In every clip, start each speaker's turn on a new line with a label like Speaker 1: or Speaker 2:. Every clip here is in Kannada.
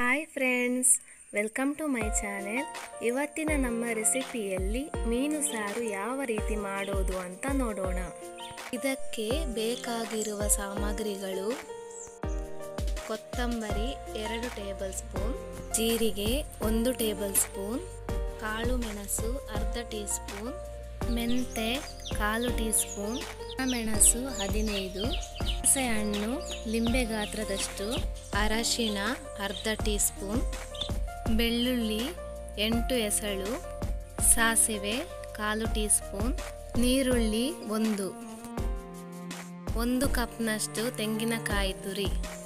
Speaker 1: hi friends welcome to my channel ಇವತ್ತಿನ ನಮ್ಮ ರೆಸಿಪಿಯಲ್ಲಿ ಮೀನು ಸಾರು ಯಾವ ರೀತಿ ಮಾಡೋದು ಅಂತ ನೋಡೋಣ ಇದಕ್ಕೆ ಬೇಕಾಗಿರುವ ಸಾಮಗ್ರಿಗಳು ಕೊತ್ತಂಬರಿ ಎರಡು ಟೇಬಲ್ ಸ್ಪೂನ್ ಜೀರಿಗೆ ಒಂದು ಟೇಬಲ್ ಸ್ಪೂನ್ ಕಾಳು ಮೆಣಸು ಅರ್ಧ ಟೀ ಸ್ಪೂನ್ ಮೆಂತೆ ಕಾಲು ಟೀ ಸ್ಪೂನ್ ಮೆಣಸು ಹದಿನೈದು ಹಣ್ಣು ಲಿಂಬೆ ಗಾತ್ರದಷ್ಟು ಅರಶಿಣ ಅರ್ಧ ಟೀ ಸ್ಪೂನ್ ಬೆಳ್ಳುಳ್ಳಿ ಎಂಟು ಎಸಳು ಸಾಸಿವೆ ಕಾಲು ಟೀ ಸ್ಪೂನ್ ನೀರುಳ್ಳಿ ಒಂದು ಒಂದು ಕಪ್ನಷ್ಟು ತೆಂಗಿನಕಾಯಿ ತುರಿ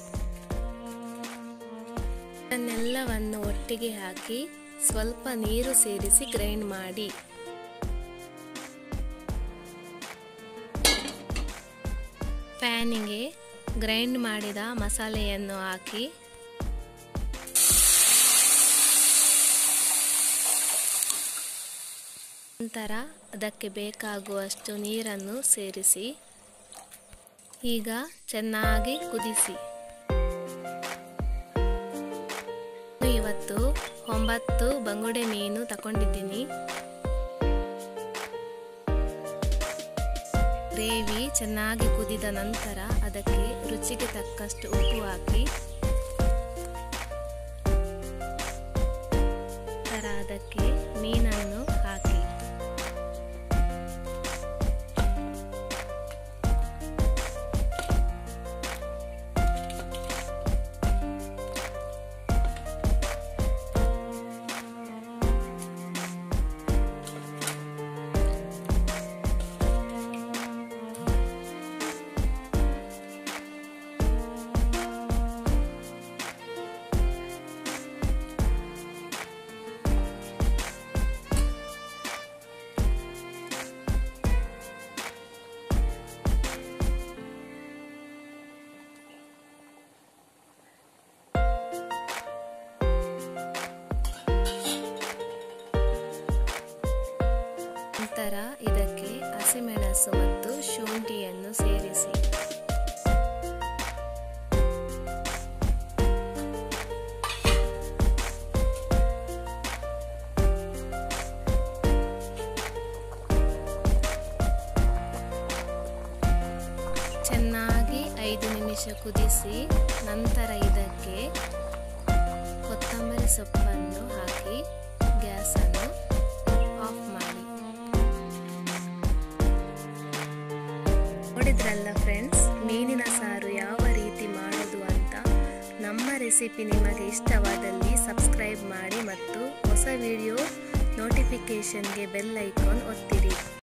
Speaker 1: ಇದನ್ನೆಲ್ಲವನ್ನು ಒಟ್ಟಿಗೆ ಹಾಕಿ ಸ್ವಲ್ಪ ನೀರು ಸೇರಿಸಿ ಗ್ರೈಂಡ್ ಮಾಡಿ ಪ್ಯಾನಿಗೆ ಗ್ರೈಂಡ್ ಮಾಡಿದ ಮಸಾಲೆಯನ್ನು ಹಾಕಿ ನಂತರ ಅದಕ್ಕೆ ಬೇಕಾಗುವಷ್ಟು ನೀರನ್ನು ಸೇರಿಸಿ ಈಗ ಚೆನ್ನಾಗಿ ಕುದಿಸಿ ಇವತ್ತು ಒಂಬತ್ತು ಬಂಗುಡೆ ಮೀನು ತಗೊಂಡಿದ್ದೀನಿ ಗ್ರೇವಿ ಚೆನ್ನಾಗಿ ಕುದಿದ ನಂತರ ಅದಕ್ಕೆ ರುಚಿಗೆ ತಕ್ಕಷ್ಟು ಉಪ್ಪು ಹಾಕಿ ನಂತರ ಅದಕ್ಕೆ ಮೀನನ್ನು ಹಾಕಿ ನಂತರ ಇದಕ್ಕೆ ಹಸಿಮೆಣಸು ಮತ್ತು ಶುಂಠಿಯನ್ನು ಸೇರಿಸಿ ಚೆನ್ನಾಗಿ ಐದು ನಿಮಿಷ ಕುದಿಸಿ ನಂತರ ಇದಕ್ಕೆ ಕೊತ್ತಂಬರಿ ಸೊಪ್ಪನ್ನು ಹಾಕಿ ಗ್ಯಾಸನ್ನು ಆಫ್ ಮಾಡಿ ನೋಡಿದ್ರಲ್ಲ ಫ್ರೆಂಡ್ಸ್ ಮೀನಿನ ಸಾರು ಯಾವ ರೀತಿ ಮಾಡೋದು ಅಂತ ನಮ್ಮ ರೆಸಿಪಿ ನಿಮಗೆ ಇಷ್ಟವಾದಲ್ಲಿ ಸಬ್ಸ್ಕ್ರೈಬ್ ಮಾಡಿ ಮತ್ತು ಹೊಸ ವಿಡಿಯೋ ನೋಟಿಫಿಕೇಷನ್ಗೆ ಬೆಲ್ ಐಕಾನ್ ಒತ್ತಿರಿ